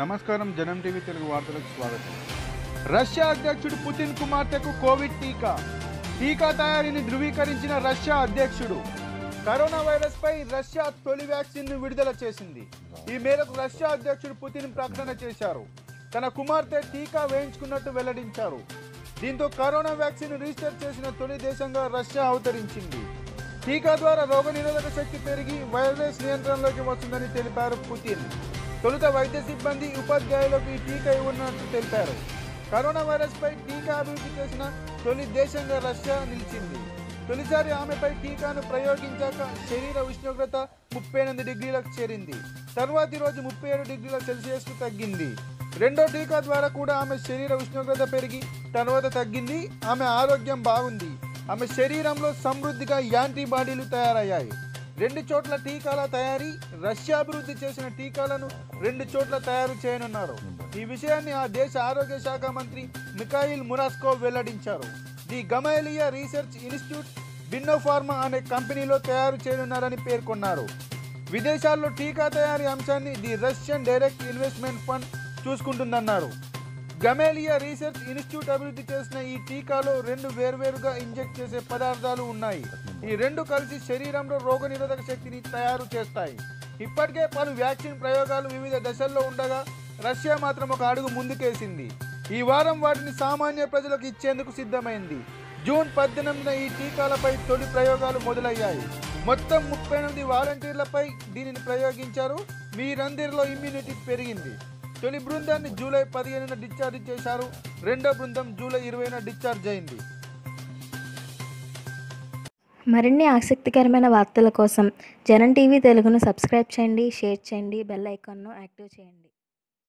నమస్కారం జనం టీవీ తెలుగు వార్తలకు స్వాగతం రష్యా అధ్యక్షుడు పుతిన్ కుమార్తెకు కోవిడ్ టీకా టీకా తయారీని ధృవీకరించిన రష్యా అధ్యక్షుడు కరోనా వైరస్ పై రష్యా తొలి వ్యాక్సిన్ ను విడుదల చేసింది ఈ మేరకు రష్యా అధ్యక్షుడు పుతిన్ ప్రకటన చేశారు తన కుమార్తె టీకా వేయించుకున్నట్టు వెల్లడించారు దీంతో కరోనా వ్యాక్సిన్ రిజిస్టర్ చేసిన తొలి దేశంగా రష్యా అవతరించింది టీకా ద్వారా రోగనిరోధక శక్తి పెరిగి వైరస్ నియంత్రణలోకి వస్తుందని తెలిపారు పుతిన్ తొలుత వైద్య సిబ్బంది ఉపాధ్యాయులకు ఈ టీకా ఇవ్వనున్నట్టు తెలిపారు కరోనా వైరస్ పై టీకా అభివృద్ధి చేసిన తొలి దేశంగా రష్యా నిలిచింది తొలిసారి ఆమెపై టీకాను ప్రయోగించాక శరీర ఉష్ణోగ్రత ముప్పై ఎనిమిది డిగ్రీలకు చేరింది తర్వాతి రోజు ముప్పై ఏడు డిగ్రీల సెల్సియస్ కు తగ్గింది రెండో టీకా ద్వారా కూడా ఆమె శరీర ఉష్ణోగ్రత పెరిగి తర్వాత తగ్గింది ఆమె ఆరోగ్యం బాగుంది ఆమె శరీరంలో సమృద్ధిగా యాంటీబాడీలు తయారయ్యాయి రెండు చోట్ల టీకాల తయారీ రష్యా అభివృద్ధి చేసిన టీకాలను రెండు చోట్ల తయారు చేయనున్నారు ఈ విషయాన్ని ఆ దేశ ఆరోగ్య శాఖ మంత్రి మిఖాయిల్ మురాస్కో వెల్లడించారు the Gamaleya research institute Binnopharm అనే కంపెనీలో తయారు చేయనున్నారని పేర్కొన్నారు విదేశాల్లో టీకా తయారీ అంశాన్ని the Russian direct investment fund చూసుకుంటుందన్నారు గమేలియా రీసెర్చ్ ఇన్స్టిట్యూట్ అభివృద్ధి చేసిన ఈ టీకాలో రెండు వేర్వేరుగా ఇంజెక్ట్ చేసే పదార్థాలు ఉన్నాయి ఈ రెండు కలిసి శరీరంలో రోగనిరోధక శక్తిని తయారు చేస్తాయి ఇప్పటికే పలు వ్యాక్సిన్ ప్రయోగాలు వివిధ దశల్లో ఉండగా రష్యా మాత్రం ఒక అడుగు ముందుకేసింది ఈ వారం వాటిని సామాన్య ప్రజలకు ఇచ్చేందుకు సిద్ధమైంది జూన్ పద్దెనిమిదిన ఈ టీకాలపై తొలి ప్రయోగాలు మొదలయ్యాయి మొత్తం ముప్పై ఎనిమిది వాలంటీర్లపై దీనిని ప్రయోగించారు వీరందరిలో ఇమ్యూనిటీ పెరిగింది తొలి బృందాన్ని జూలై పదిహేనున డిశ్చార్జ్ చేశారు రెండో బృందం జూలై ఇరవైన డిశ్చార్జ్ అయింది మరిన్ని ఆసక్తికరమైన వార్తల కోసం జనం టీవీ తెలుగును సబ్స్క్రైబ్ చేయండి షేర్ చేయండి బెల్ ఐకాన్ను యాక్టివ్ చేయండి